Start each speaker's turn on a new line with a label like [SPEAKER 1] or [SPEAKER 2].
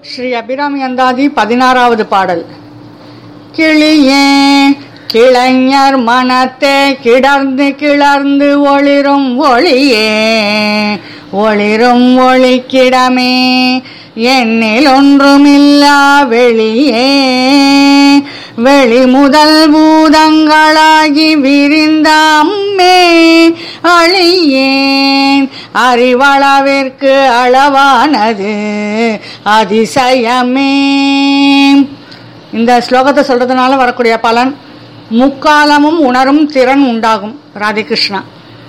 [SPEAKER 1] ஸ்ரீ அபிராமி அந்தாதி பதினாறாவது பாடல் கிளியே கிளைஞர் மனத்தே கிடர்ந்து கிளர்ந்து ஒளிரும் ஒளியே ஒளிரும் ஒளிக்கிடமே என்னில் ஒன்றுமில்லா வெளியே வெளி முதல் பூதங்களாகி விரிந்த அம்மே அழியேன் அறிவளவிற்கு அளவானது அதிசயமே இந்த ஸ்லோகத்தை சொல்றதுனால வரக்கூடிய பலன் முக்காலமும் உணரும் திறன் உண்டாகும் ராதிகிருஷ்ணா